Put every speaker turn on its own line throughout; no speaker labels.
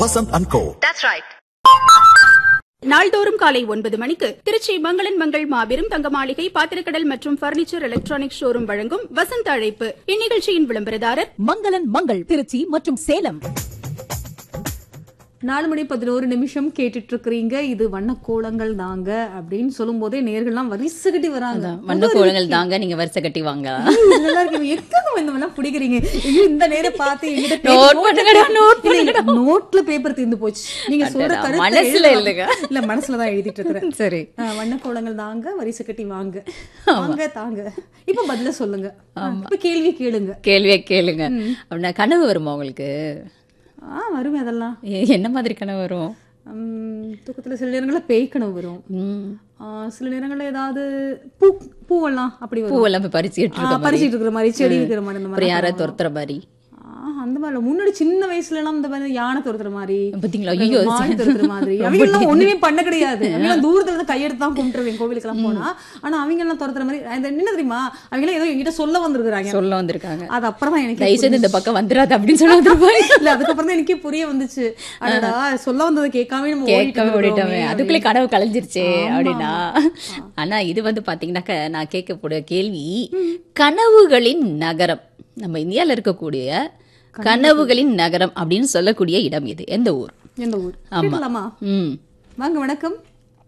Vasanth and கோ
நாள்தோறும் காலை ஒன்பது மணிக்கு திருச்சி மங்களன் மங்கள் மாபெரும் தங்க மாளிகை பாத்திரக்கடல் மற்றும் பர்னிச்சர் எலக்ட்ரானிக் ஷோரூம் வழங்கும் வசந்த அழைப்பு இந்நிகழ்ச்சியின் விளம்பரதாரர்
மங்களன் மங்கள் திருச்சி மற்றும் சேலம்
நாலு மணி பதினோரு நிமிஷம் கேட்டுட்டு இருக்கிறீங்க இது வண்ணக்கோலங்கள் தாங்க அப்படின்னு சொல்லும் போதே நேர்கள்லாம் வரிசைகட்டி வராங்க
வண்ண கோலங்கள் தாங்க நீங்க வருஷ கட்டி வாங்க
ஐயோ, நல்லா இருக்கு எக்கங்க இந்த மாதிரிலாம் பிடிக்கிறீங்க ஐயோ, இந்த நேரம் பார்த்து என்கிட்ட paper-
Note பண்ணுங்கடா, note
இல்ல, இல்ல, நோட்ல பேப்பர் தீர்ந்து போச்சு நீங்க சொல்ற
அடடா,
கருத்து
மனசுல
எழுதலாம்.
இல்லைங்க.
இல்ல மனசுல தான் எழுதிட்டு இருக்கிறேன்
சரி
ஆஹ், வண்ணக்கோலங்கள் தாங்க வரிசை கட்டி வாங்க வாங்க தாங்க இப்ப பதில சொல்லுங்க இப்ப கேள்வி கேளுங்க
கேள்வியே கேளுங்க அப்படின்னா கனவு வருமா உங்களுக்கு
ஆ வருமே அதெல்லாம்
எ- என்ன மாதிரி கனவு வரும்
உம், தூக்கத்துல சில நேரங்கள்ல பேய் கனவு வரும்
ம்.
ஆ, சில நேரங்கள்ல ஏதாவது பூ பூவெல்லாம் அப்படி வரும்
பூவெல்லாம் போய் பறிச்சுட்டு
ஆ,
இருக்க மாதிரி
பறிச்சிட்டு இருக்கிற மாதிரி செடி இருக்கிற மாதிரி அந்த
அப்புறம்
மாதிரி
யாராவது துரத்துற மாதிரி
ஆ, அந்த மாதிரி இல்ல. முன்னாடி சின்ன வயசுல எல்லாம் இந்த மாதிரி யானை துரத்துற மாதிரி
பாத்தீங்களா? ஐயோ, அது
மான் துரத்துற மாதிரி அவங்க எல்லாம் ஒண்ணுமே பண்ண கிடையாது அவங்க எல்லாம் தூரத்துல இருந்து கையெடுத்து தான் கும்பிட்டுருவேன் கோவிலுக்கு எல்லாம் போனா ஆனா அவங்க எல்லாம் துரத்துற மாதிரி அந்த என்ன தெரியுமா அவங்க எல்லாம் ஏதோ என்கிட்ட சொல்ல வந்திருக்காங்க
சொல்ல வந்திருக்காங்க
அது அப்புறம் தான் எனக்கு
தயவு செய்து இந்த பக்கம் வந்துடாது அப்படின்னு சொல்ல வந்துருப்பாங்க
இல்ல அதுக்கப்புறம் தான் எனக்கே புரிய வந்துச்சு அடடா சொல்ல வந்ததை கேட்காம நம்ம ஓடிட்டு
கேட்காம ஓடிட்டோமே
வந்துடுறோமே
அதுக்குள்ளே கனவு கலைஞ்சிருச்சே அப்படின்னா ஆனா இது வந்து பாத்தீங்கன்னாக்க நான் கேட்கக்கூடிய கேள்வி கனவுகளின் நகரம் நம்ம இந்தியால இருக்கக்கூடிய கனவுகளின் நகரம் அப்படின்னு சொல்லக்கூடிய இடம் இது எந்த ஊர்
எந்த ஊர்
ஆமா.
கேட்கலாமா
ம்
வாங்க வணக்கம்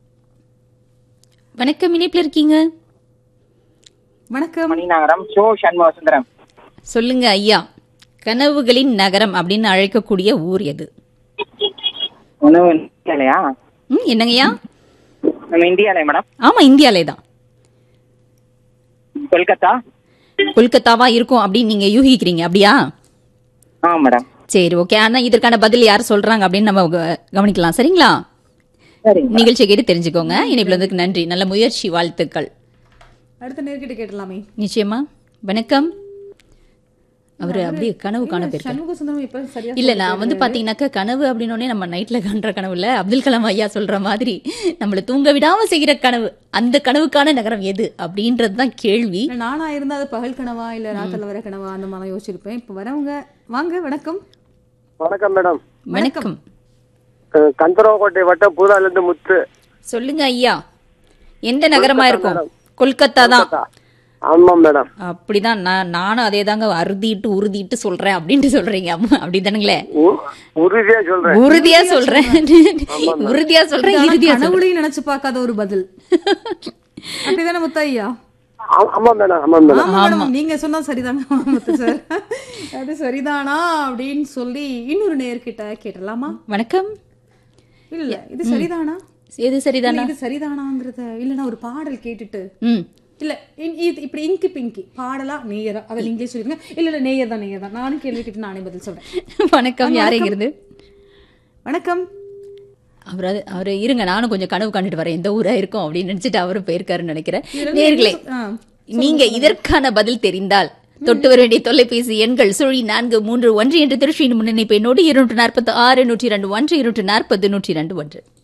வணக்கம் இணைப்புல இருக்கீங்க
வணக்கம்
மணிநகரம் சோ சண்முக சுந்தரம்
சொல்லுங்க ஐயா கனவுகளின் நகரம் அப்படின்னு அழைக்கக்கூடிய ஊர் எது
உணவு இந்தியாலயா
ம் என்னங்கய்யா
நம்ம இந்தியாலயா மேடம்
ஆமா இந்தியாலே தான்
கொல்கத்தா
கொல்கத்தாவா இருக்கும் அப்படின்னு நீங்க யூகிக்கிறீங்க அப்படியா
ஆ மேடம்
சரி ஓகே ஆனா இதற்கான பதில் யார் சொல்றாங்க அப்படின்னு நம்ம க- கவனிக்கலாம் சரிங்களா
சரிங்க
நிகழ்ச்சியை கேட்டு தெரிஞ்சுக்கோங்க இணைப்புல இருந்ததுக்கு நன்றி நல்ல முயற்சி வாழ்த்துக்கள்
அடுத்த நேர்கிட்ட கேட்டலாமே
நிச்சயமா வணக்கம் அவரு அப்படியே கனவு காண போயிருக்காரு
சண்முக சுந்தரம் இப்ப சரியா
இல்ல நான் வந்து பாத்தீங்கன்னாக்கா கனவு அப்படின்னோடனே நம்ம நைட்ல காண்ற கனவு இல்ல அப்துல் கலாம் ஐயா சொல்ற மாதிரி நம்மள தூங்க விடாம செய்கிற கனவு அந்த கனவுக்கான நகரம் எது அப்படின்றதுதான் கேள்வி
இல்ல, நானா இருந்தா அது பகல் கனவா இல்ல ராத்திரில வர கனவா அந்த மாதிரி யோசிச்சிருப்பேன் இப்ப வரவங்க வாங்க வணக்கம்
வணக்கம் மேடம்
வணக்கம்
அஹ் கந்தரவக்கோட்டை வட்டம் பூதாலேருந்து முத்து
சொல்லுங்க ஐயா எந்த நகரமா இருக்கும் கொல்கத்தா தான்
ஆமாம் மேடம்
அப்படிதான் நான் நானும் அதே தாங்க அறுதிட்டு உறுதிட்டு சொல்றேன் அப்படின்ட்டு சொல்றீங்க அம்மா அப்படிதானுங்களே
உ- உறுதியா சொல்றேன்
உறுதியா சொல்றேன் உறுதியா சொல்றேன்
இது ஆனா
இறுதியா சொல்றேன்
கனவுலையும் நினைச்சு பார்க்காத ஒரு பதில் அப்படிதானே முத்தையா
ஆ- ஆமாம் மேடம் ஆமாம் மேடம்
ஆமா மேடம் நீங்க சொன்னா சரிதாங்க முத்து சார் அது சரிதானா அப்படின்னு சொல்லி இன்னொரு நேர்கிட்ட கேட்டலாமா
வணக்கம்
இல்ல இது சரிதானா
எது சரிதானா
இல்ல, இது சரிதானாங்கிறத இல்ல நான் ஒரு பாடல் கேட்டுட்டு
ம்
இல்ல இ- இது இப்படி இங்கி பிங்கி பாடலா நேயரா அதை நீங்களே சொல்லுங்க இல்ல இல்ல நேயர் தான் நேயர் தான் நானும் கேள்வி கேட்டு நானே பதில் சொல்றேன்
வணக்கம் யாரைங்கிறது
வணக்கம்
அவர் அவர் இருங்க நானும் கொஞ்சம் கனவு கண்டுட்டு வரேன் எந்த ஊரா இருக்கும் அப்படின்னு நினைச்சிட்டு அவரும் போயிருக்காருன்னு நினைக்கிறேன்
இதுல
நேர்களே
ஆ,
நீங்க இதற்கான பதில் தெரிந்தால் தொட்டு வர வேண்டிய தொலைபேசி எண்கள் சுழி நான்கு மூன்று ஒன்று என்ற திருச்சியின் முன்னணிப்பை நோடு இருநூற்று நாற்பத்தி ஆறு நூற்றி இரண்டு ஒன்று இருநூற்று நாற்பது நூற்றி இரண்டு ஒன்று